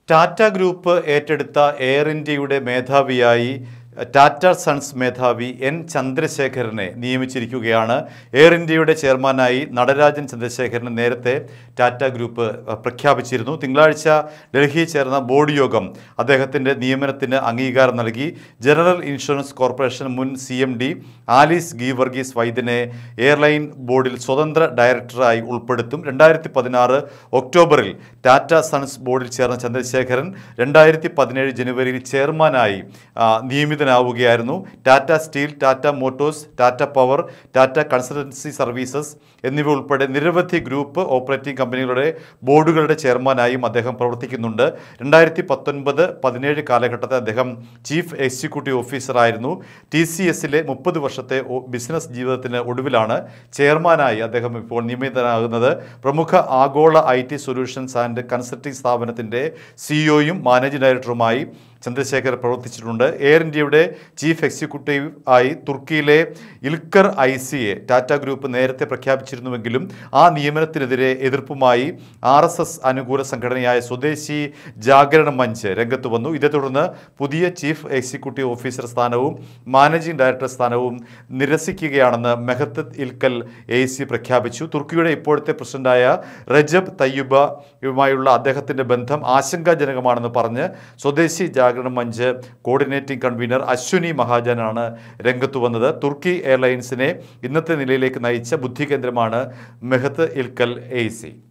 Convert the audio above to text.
Tata group ഏറ്റെടുത്ത air ഇന്ത്യയുടെ മേധാവിയായി ടാറ്റ സൺസ് മേധാവി എൻ ചന്ദ്രശേഖരനെ നിയമിച്ചിരിക്കുകയാണ് എയർ ഇന്ത്യയുടെ ചെയർമാനായി നടരാജൻ ചന്ദ്രശേഖരനെ നേരത്തെ ടാറ്റ ഗ്രൂപ്പ് അഹ്, പ്രഖ്യാപിച്ചിരുന്നു തിങ്കളാഴ്ച ഡൽഹിയിൽ ചേർന്ന ബോർഡ് യോഗം അദ്ദേഹത്തിൻ്റെ നിയമനത്തിന് അംഗീകാരം നൽകി ജനറൽ ഇൻഷുറൻസ് കോർപ്പറേഷൻ മുൻ C M D Alice Geevarghese വൈദ്യനെ എയർലൈൻ ബോർഡിൽ സ്വതന്ത്ര ഡയറക്ടറായി ഉൾപ്പെടുത്തും രണ്ടായിരത്തി പതിനാറ് ഒക്ടോബറിൽ ടാറ്റ സൺസ് ബോർഡിൽ ചേർന്ന ചന്ദ്രശേഖരൻ രണ്ടായിരത്തി പതിനേഴ് ജനുവരിയിൽ ചെയർമാനായി ആ, നിയമിതനാവുകയായിരുന്നു Tata steel Tata motors Tata power Tata consultancy services എന്നിവ ഉൾപ്പെടെ നിരവധി ഗ്രൂപ്പ് ഓപ്പറേറ്റിംഗ് കമ്പനികളുടെ ബോർഡുകളുടെ ചെയർമാനായും അദ്ദേഹം പ്രവർത്തിക്കുന്നുണ്ട് രണ്ടായിരത്തി പത്തൊൻപത് പതിനേഴ് കാലഘട്ടത്തിൽ അദ്ദേഹം ചീഫ് എക്സിക്യൂട്ടീവ് ഓഫീസറായിരുന്നു ടി സി എസിലെ മുപ്പത് വർഷത്തെ ഒ- ബിസിനസ് ജീവിതത്തിന് ഒടുവിലാണ് ചെയർമാനായി അദ്ദേഹം ഇപ്പോൾ നിയമിതനാകുന്നത് പ്രമുഖ ആഗോള I T solutions and consulting സ്ഥാപനത്തിൻ്റെ സിഇഒയും മാനേജിംഗ് ഡയറക്ടറുമായി ചന്ദ്രശേഖർ പ്രവർത്തിച്ചിട്ടുണ്ട് എയർ ഇന്ത്യയുടെ ചീഫ് എക്സിക്യൂട്ടീവ് ആയി തുർക്കിയിലെ ഇൽക്കർ ഐ സിയെ ടാറ്റ ഗ്രൂപ്പ് നേരത്തെ പ്രഖ്യാപിച്ചിരുന്നുവെങ്കിലും ആ നിയമനത്തിനെതിരെ എതിർപ്പുമായി ആർ എസ് എസ് അനുകൂല സംഘടനയായ സ്വദേശി ജാഗരണ മഞ്ച് രംഗത്ത് വന്നു ഇതേ തുടർന്ന് പുതിയ ചീഫ് എക്സിക്യൂട്ടീവ് ഓഫീസർ സ്ഥാനവും മാനേജിംഗ് ഡയറക്ടർ സ്ഥാനവും നിരസിക്കുകയാണെന്ന് മെഹത്ത് ഇൽക്കൽ എ സി പ്രഖ്യാപിച്ചു തുർക്കിയുടെ ഇപ്പോഴത്തെ പ്രസിഡന്റായ റജബ് തയ്യുബയുമായുള്ള അദ്ദേഹത്തിൻ്റെ ബന്ധം ആശങ്കാജനകമാണെന്ന് പറഞ്ഞ് സ്വദേശി ജാഗരണ മഞ്ച് കോർഡിനേറ്റിംഗ് കൺവീനർ അശ്വിനി മഹാജനാണ് രംഗത്തു വന്നത് തുർക്കി എയർലൈൻസിനെ ഇന്നത്തെ നിലയിലേക്ക് നയിച്ച ബുദ്ധികേന്ദ്രമാണ് മെഹത്ത് ഇൽക്കൽ എ സി